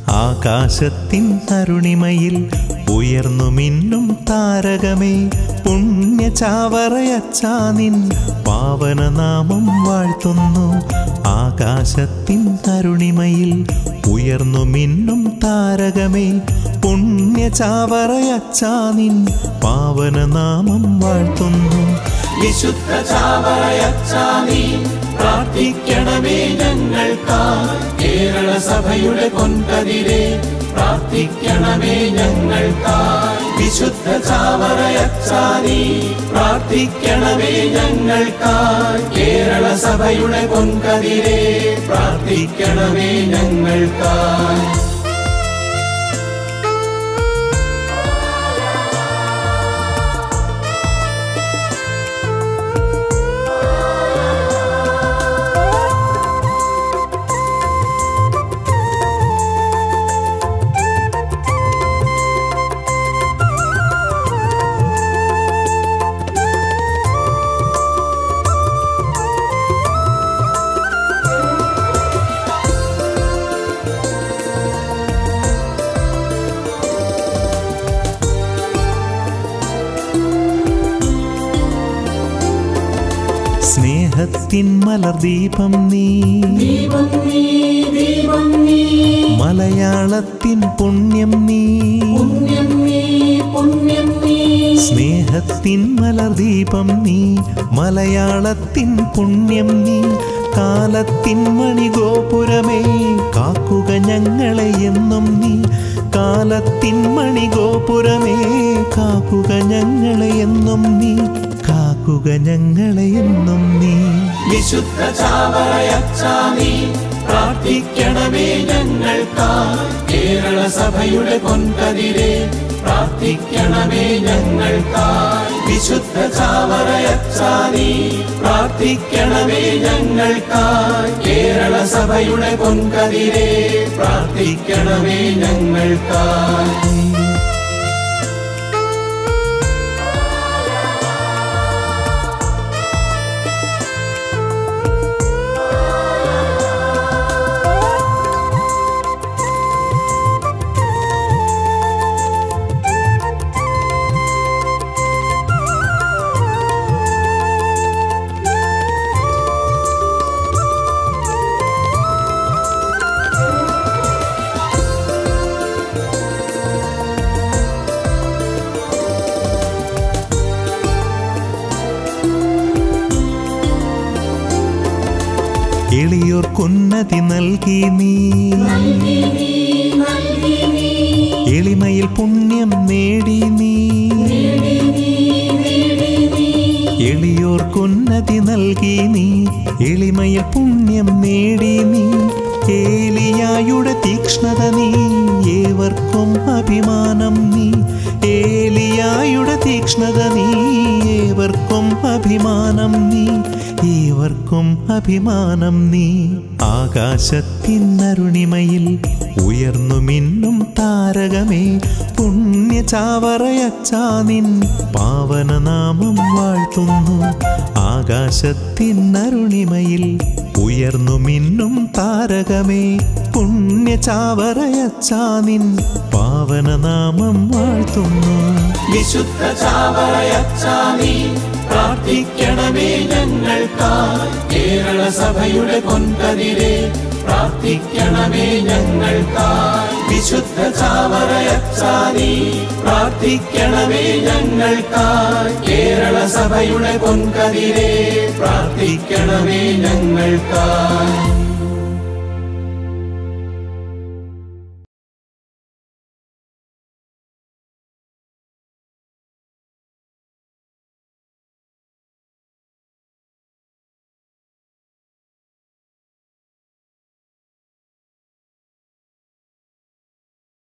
ആകാശത്തിൻ അരുണിമയിൽ ഉയർന്നു മിന്നും താരകമേ പുണ്യ ചാവറയച്ചാ നിൻ പാവനനാമം വാഴ്ത്തുന്നു ആകാശത്തിൻ അരുണിമയിൽ ഉയർന്നു മിന്നും താരകമേ പുണ്യ ചാവറയച്ചാ നിൻ പാവനനാമം വാഴ്ത്തുന്നു വിശുദ്ധ ചാവറയച്ചാമി പ്രാർത്ഥിക്കണമേ ഞങ്ങൾക്കാ കേരള സഭയുടെ പൊൻകതിരെ പ്രാർത്ഥിക്കണമേ ഞങ്ങൾക്കാ വിശുദ്ധ ചാവറയച്ചാമി പ്രാർത്ഥിക്കണമേ ഞങ്ങൾക്കാ കേരള സഭയുടെ പൊൻകതിരെ പ്രാർത്ഥിക്കണമേ ഞങ്ങൾക്കാ സ്നേഹത്തിൻ മലർദീപം നീ ദീപം നീ ദീപം നീ മലയാളത്തിൻ പുണ്യം നീ പുണ്യം നീ പുണ്യം നീ സ്നേഹത്തിൻ മലർദീപം നീ മലയാളത്തിൻ പുണ്യം നീ കാലത്തിൻ മണിഗോപുരമേ കാക്കുക ഞങ്ങളെ എന്നും നീ കാലത്തിൻ മണിഗോപുരമേ കാക്കുക ഞങ്ങളെ എന്നും നീ കാക്കുക ഞങ്ങളെ എന്നും നീ വിശുദ്ധ ചാവറയച്ചാമി പ്രാർത്ഥിക്കണമേ ഞങ്ങൾക്കാ കേരള സഭയുടെ പൊൻകതിരെ പ്രാർത്ഥിക്കണമേ ഞങ്ങൾക്കാ വിശുദ്ധ ചാവറയച്ചാമി പ്രാർത്ഥിക്കണമേ ഞങ്ങൾക്കാ കേരള സഭയുടെ പൊൻകതിരെ പ്രാർത്ഥിക്കണമേ ഞങ്ങൾക്കാ എളിയോർക്കുന്നതി നൽകി നീ എളിമയിൽ പുണ്യം നേടി നീ എളിയോർക്കുന്നതി നൽകി നീ എളിമയിൽ പുണ്യം നേടി നീ ഏലിയായുടെ തീക്ഷ്ണത നീ ഏവർക്കും അഭിമാനം നീ ഏലിയായുടെ തീക്ഷ്ണത നീ ഏവർക്കും അഭിമാനം നീ ഏവർക്കും അഭിമാനം നീ ആകാശത്തിൻ അരുണിമയിൽ ഉയർന്നു മിന്നും താരകമേ പുണ്യ ചാവറയച്ചാ നിൻ പാവനനാമം വാഴ്ത്തുന്നു ആകാശത്തിൻ അരുണിമയിൽ ഉയർന്നു മിന്നും താരകമേ പുണ്യ ചാവറയച്ചാ നിൻ പാവനനാമം വാഴ്ത്തുന്നു വിശുദ്ധ ചാവറയച്ചാമി പ്രാർത്ഥിക്കണമേ ഞങ്ങൾക്കാ കേരള സഭയുടെ പൊൻകതിരെ പ്രാർത്ഥിക്കണമേ ഞങ്ങൾക്കാ വിശുദ്ധ ചാവറയച്ചാമി പ്രാർത്ഥിക്കണമേ ഞങ്ങൾക്കാ കേരള സഭയുടെ പൊൻകതിരെ പ്രാർത്ഥിക്കണമേ ഞങ്ങൾക്കാ